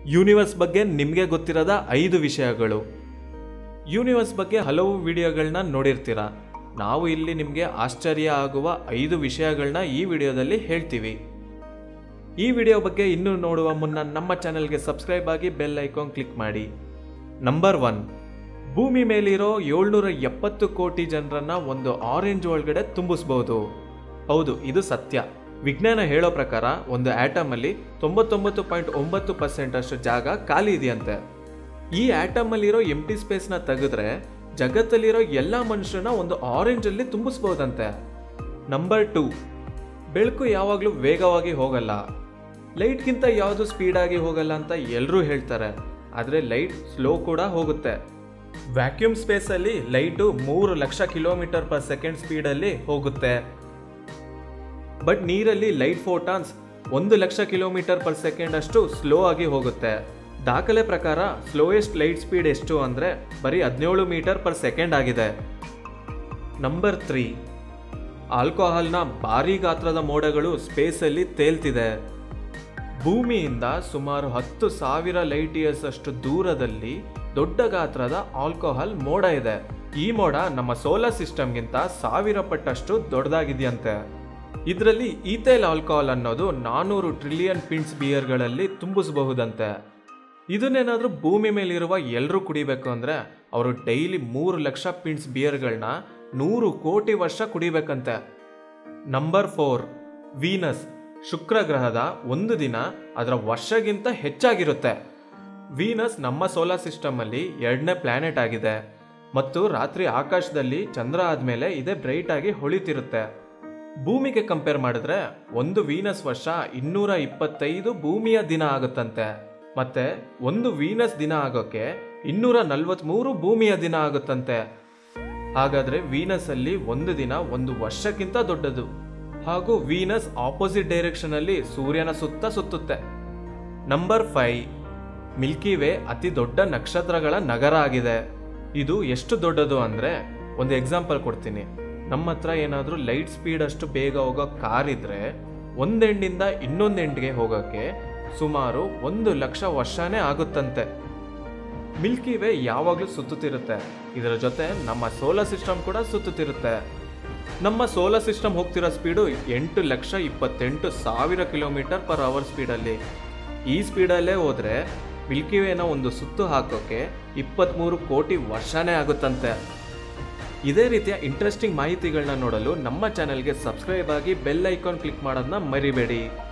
universe ಬಗ್ಗೆ ನಿಮಗೆ ಗೊತ್ತಿರದ ಐದು ವಿಷಯಗಳು ಯೂನಿವರ್ಸ್ ಬಗ್ಗೆ ಹಲವು ವಿಡಿಯೋಗಳನ್ನ ನೋಡಿರ್ತೀರ ನಾವು ಇಲ್ಲಿ ನಿಮಗೆ ಆಶ್ಚರ್ಯ ಆಗುವ ಐದು ವಿಷಯಗಳನ್ನ ಈ ವಿಡಿಯೋದಲ್ಲಿ ಹೇಳ್ತೀವಿ ಈ ವಿಡಿಯೋ ಬಗ್ಗೆ ಇನ್ನೂ ನೋಡುವ ಮುನ್ನ ನಮ್ಮ ಚಾನೆಲ್ಗೆ ಸಬ್ಸ್ಕ್ರೈಬ್ ಆಗಿ ಬೆಲ್ ಐಕಾನ್ ಕ್ಲಿಕ್ ಮಾಡಿ ನಂಬರ್ ಒನ್ ಭೂಮಿ ಮೇಲಿರೋ ಏಳ್ನೂರ ಎಪ್ಪತ್ತು ಕೋಟಿ ಜನರನ್ನ ಒಂದು ಆರೆಂಜ್ ಒಳಗಡೆ ತುಂಬಿಸ್ಬೋದು ಹೌದು ಇದು ಸತ್ಯ ವಿಜ್ಞಾನ ಹೇಳೋ ಪ್ರಕಾರ ಒಂದು ಆಟಮ್ ಅಲ್ಲಿ ತೊಂಬತ್ತೊಂಬತ್ತು ಪಾಯಿಂಟ್ ಒಂಬತ್ತು ಪರ್ಸೆಂಟ್ ಅಷ್ಟು ಜಾಗ ಖಾಲಿ ಇದೆಯಂತೆ ಈ ಆಟಮ್ ಅಲ್ಲಿರೋ ಎಂಟಿ ಸ್ಪೇಸ್ನ ತೆಗೆದ್ರೆ ಜಗತ್ತಲ್ಲಿರೋ ಎಲ್ಲ ಮನುಷ್ಯರನ್ನ ಒಂದು ಆರೆಂಜ್ ಅಲ್ಲಿ ತುಂಬಿಸ್ಬೋದಂತೆ ನಂಬರ್ ಟೂ ಬೆಳಕು ಯಾವಾಗಲೂ ವೇಗವಾಗಿ ಹೋಗಲ್ಲ ಲೈಟ್ಗಿಂತ ಯಾವುದು ಸ್ಪೀಡಾಗಿ ಹೋಗಲ್ಲ ಅಂತ ಎಲ್ಲರೂ ಹೇಳ್ತಾರೆ ಆದರೆ ಲೈಟ್ ಸ್ಲೋ ಕೂಡ ಹೋಗುತ್ತೆ ವ್ಯಾಕ್ಯೂಮ್ ಸ್ಪೇಸಲ್ಲಿ ಲೈಟು ಮೂರು ಲಕ್ಷ ಕಿಲೋಮೀಟರ್ ಪರ್ ಸೆಕೆಂಡ್ ಸ್ಪೀಡಲ್ಲಿ ಹೋಗುತ್ತೆ ಬಟ್ ನೀರಲ್ಲಿ ಲೈಟ್ ಫೋಟಾನ್ಸ್ ಒಂದು ಲಕ್ಷ ಕಿಲೋಮೀಟರ್ ಪರ್ ಸೆಕೆಂಡ್ ಅಷ್ಟು ಸ್ಲೋ ಆಗಿ ಹೋಗುತ್ತೆ ದಾಖಲೆ ಪ್ರಕಾರ ಸ್ಲೋಯೆಸ್ಟ್ ಲೈಟ್ ಸ್ಪೀಡ್ ಎಷ್ಟು ಅಂದರೆ ಬರೀ ಹದಿನೇಳು ಮೀಟರ್ ಪರ್ ಸೆಕೆಂಡ್ ಆಗಿದೆ ನಂಬರ್ ತ್ರೀ ಆಲ್ಕೋಹಾಲ್ನ ಭಾರಿ ಗಾತ್ರದ ಮೋಡಗಳು ಸ್ಪೇಸಲ್ಲಿ ತೇಲ್ತಿದೆ ಭೂಮಿಯಿಂದ ಸುಮಾರು ಹತ್ತು ಸಾವಿರ ಲೈಟ್ ಇಯರ್ಸ್ ಅಷ್ಟು ದೂರದಲ್ಲಿ ದೊಡ್ಡ ಗಾತ್ರದ ಆಲ್ಕೋಹಾಲ್ ಮೋಡ ಇದೆ ಈ ಮೋಡ ನಮ್ಮ ಸೋಲಾರ್ ಸಿಸ್ಟಮ್ಗಿಂತ ಸಾವಿರ ಪಟ್ಟಷ್ಟು ದೊಡ್ಡದಾಗಿದೆಯಂತೆ ಇದರಲ್ಲಿ ಈಥೈಲ್ ಆಲ್ಕೋಹಾಲ್ ಅನ್ನೋದು ನಾನೂರು ಟ್ರಿಲಿಯನ್ ಪಿಂಟ್ಸ್ ಬಿಯರ್ಗಳಲ್ಲಿ ತುಂಬಿಸಬಹುದಂತೆ ಇದನ್ನೇನಾದ್ರೂ ಭೂಮಿ ಮೇಲಿರುವ ಎಲ್ಲರೂ ಕುಡಿಬೇಕು ಅಂದ್ರೆ ಅವರು ಡೈಲಿ ಮೂರು ಲಕ್ಷ ಪಿಂಟ್ಸ್ ಬಿಯರ್ಗಳನ್ನ ನೂರು ಕೋಟಿ ವರ್ಷ ಕುಡಿಬೇಕಂತೆ ನಂಬರ್ ಫೋರ್ ವೀನಸ್ ಶುಕ್ರ ಗ್ರಹದ ಒಂದು ದಿನ ಅದರ ವರ್ಷಗಿಂತ ಹೆಚ್ಚಾಗಿರುತ್ತೆ ವೀನಸ್ ನಮ್ಮ ಸೋಲಾರ್ ಸಿಸ್ಟಮ್ ಅಲ್ಲಿ ಎರಡನೇ ಪ್ಲಾನೆಟ್ ಆಗಿದೆ ಮತ್ತು ರಾತ್ರಿ ಆಕಾಶದಲ್ಲಿ ಚಂದ್ರ ಆದ್ಮೇಲೆ ಇದೇ ಬ್ರೈಟ್ ಆಗಿ ಹೊಳಿತಿರುತ್ತೆ ಭೂಮಿಗೆ ಕಂಪೇರ್ ಮಾಡಿದ್ರೆ ಒಂದು ವೀನಸ್ ವರ್ಷ ಇನ್ನೂರ ಇಪ್ಪತ್ತೈದು ಭೂಮಿಯ ದಿನ ಆಗುತ್ತಂತೆ ಮತ್ತೆ ಒಂದು ವೀನಸ್ ದಿನ ಆಗೋಕೆ ಇನ್ನೂರ ನಲ್ವತ್ಮೂರು ಭೂಮಿಯ ದಿನ ಆಗುತ್ತಂತೆ ಹಾಗಾದ್ರೆ ವೀನಸ್ ಅಲ್ಲಿ ಒಂದು ದಿನ ಒಂದು ವರ್ಷಕ್ಕಿಂತ ದೊಡ್ಡದು ಹಾಗೂ ವೀನಸ್ ಆಪೋಸಿಟ್ ಡೈರೆಕ್ಷನ್ ಅಲ್ಲಿ ಸೂರ್ಯನ ಸುತ್ತ ಸುತ್ತುತ್ತೆ ನಂಬರ್ ಫೈವ್ ಮಿಲ್ಕಿ ವೇ ಅತಿ ದೊಡ್ಡ ನಕ್ಷತ್ರಗಳ ನಗರ ಆಗಿದೆ ಇದು ಎಷ್ಟು ದೊಡ್ಡದು ಅಂದ್ರೆ ಒಂದು ಎಕ್ಸಾಂಪಲ್ ಕೊಡ್ತೀನಿ ನಮ್ಮ ಹತ್ರ ಏನಾದರೂ ಲೈಟ್ ಸ್ಪೀಡ್ ಅಷ್ಟು ಬೇಗ ಹೋಗೋ ಕಾರ್ ಇದ್ರೆ ಒಂದ್ ಎಂಡಿಂದ ಇನ್ನೊಂದು ಎಂಡ್ಗೆ ಹೋಗೋಕೆ ಸುಮಾರು ಒಂದು ಲಕ್ಷ ವರ್ಷನೇ ಆಗುತ್ತಂತೆ ಮಿಲ್ಕಿ ವೇ ಯಾವಾಗಲೂ ಸುತ್ತುತ್ತಿರುತ್ತೆ ಇದರ ಜೊತೆ ನಮ್ಮ ಸೋಲಾರ್ ಸಿಸ್ಟಮ್ ಕೂಡ ಸುತ್ತುತ್ತಿರುತ್ತೆ ನಮ್ಮ ಸೋಲಾರ್ ಸಿಸ್ಟಮ್ ಹೋಗ್ತಿರೋ ಸ್ಪೀಡು ಎಂಟು ಲಕ್ಷ ಇಪ್ಪತ್ತೆಂಟು ಸಾವಿರ ಕಿಲೋಮೀಟರ್ ಪರ್ ಅವರ್ ಸ್ಪೀಡಲ್ಲಿ ಈ ಸ್ಪೀಡಲ್ಲೇ ಹೋದರೆ ಮಿಲ್ಕಿ ವೇನ ಒಂದು ಸುತ್ತು ಹಾಕೋಕೆ ಇಪ್ಪತ್ತ್ಮೂರು ಕೋಟಿ ವರ್ಷನೇ ಆಗುತ್ತಂತೆ ಇದೇ ರೀತಿಯ ಇಂಟ್ರೆಸ್ಟಿಂಗ್ ಮಾಹಿತಿಗಳನ್ನ ನೋಡಲು ನಮ್ಮ ಚಾನೆಲ್ಗೆ ಸಬ್ಸ್ಕ್ರೈಬ್ ಆಗಿ ಬೆಲ್ ಐಕಾನ್ ಕ್ಲಿಕ್ ಮಾಡೋದನ್ನ ಮರಿಬೇಡಿ